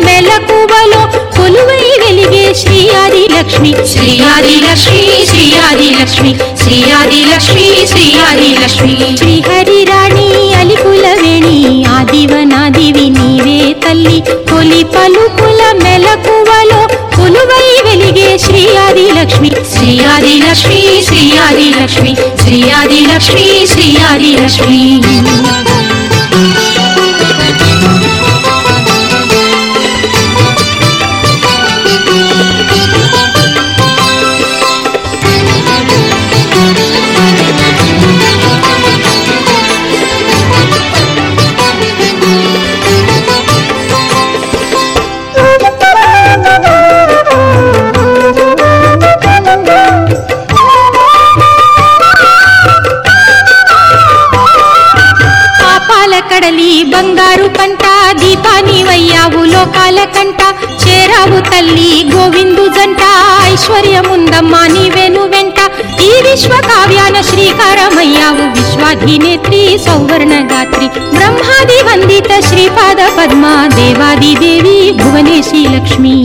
మెలకువలో కొలువై వెలిగే శ్రీ ఆది లక్ష్మి శ్రీ ఆది లక్ష్మి శ్రీ ఆది లక్ష్మి శ్రీ ఆది లక్ష్మి శ్రీ ఆది లక్ష్మి శ్రీహరి రాణి అలికుల వేణి ఆదివనాదివి నీవే తల్లి కొలి పలుకుల మెలకువలో కొలువై వెలిగే శ్రీ ఆది లక్ష్మి శ్రీ ఆది లక్ష్మి శ్రీ ఆది లక్ష్మి శ్రీ ఆది లక్ష్మి శ్రీ ఆది లక్ష్మి పాపాల కడలి బంగారు పంట దీపాని వయ్యావు లోకాల కంట చేరావు తల్లి గోవిందు జంట ఐశ్వర్యముందమ్మా నీవెను వెంట ఈ విశ్వ కావ్యాన శ్రీకారమయ్యావు విశ్వాధినేత్రి సౌవర్ణ గాత్రి బ్రహ్మాది వందిత శ్రీపాద పద్మ దేవాది దేవి భువనేశి లక్ష్మి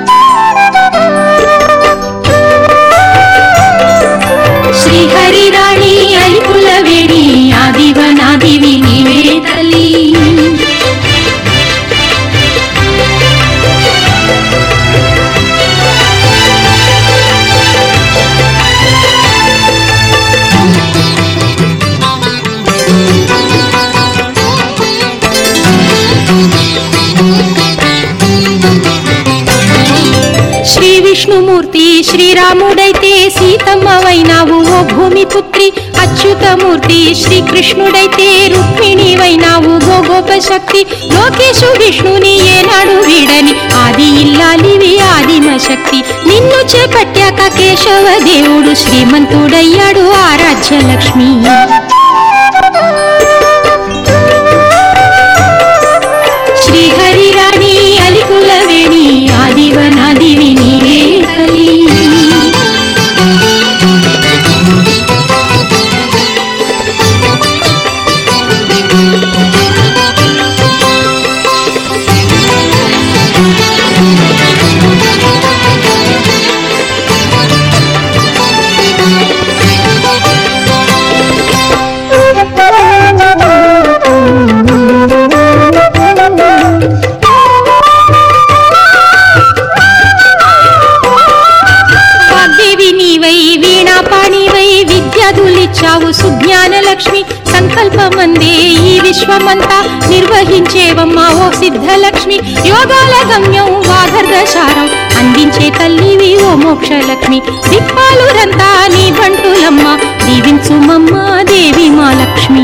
శ్రీహరి రాణి అలిపుల వేడి ఆదివనాదివి నీవే తల్లి శ్రీ విష్ణుమూర్తి శ్రీరాముడైతే సీతమ్మవైనావు ఓ భూమి పుత్రి అచ్యుతమూర్తి శ్రీకృష్ణుడైతే రుక్మిణి వైనావు గోగోప శక్తి లోకేశు విష్ణుని ఏనాడు వీడని ఆది ఇల్లాలివి ఆదిమ శక్తి నిన్ను చేపట్టాక కేశవ దేవుడు శ్రీమంతుడయ్యాడు ఆరాధ్య లక్ష్మి శ్రీహరి రాణి అలికుల వేణి ఆదివనాదివి నీవే తల్లి వాగ్దేవి నీవై వీణాపాణివై విద్యాదులిచ్చావు సుజ్ఞాన లక్ష్మి సంకల్పమందే ఈ విశ్వమంతా నిర్వహించేవమ్మా ఓ సిద్ధలక్ష్మి యోగాల గమ్యం వాగర్ధశారం అందించే తల్లివి ఓ మోక్షలక్ష్మి దిక్పాలురంతా నీ బంటులమ్మ దీవించుమమ్మ దేవి మా లక్ష్మి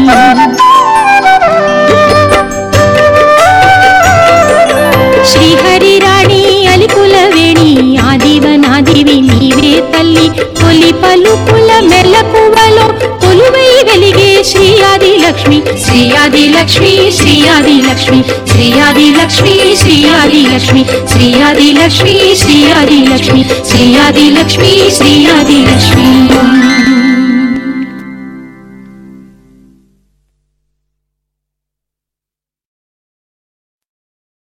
శ్రీహరి రాణి అలికుల వేణి ఆదివనాదివి నీవే తల్లి తొలి పలుకుల మెలకువలో కొలువై వెలిగే శ్రీ ఆది లక్ష్మి శ్రీ ఆది లక్ష్మి శ్రీ ఆది లక్ష్మి శ్రీ ఆది లక్ష్మి శ్రీ ఆది లక్ష్మి శ్రీ ఆది లక్ష్మి శ్రీ ఆది లక్ష్మి శ్రీ ఆది లక్ష్మి శ్రీ ఆది లక్ష్మి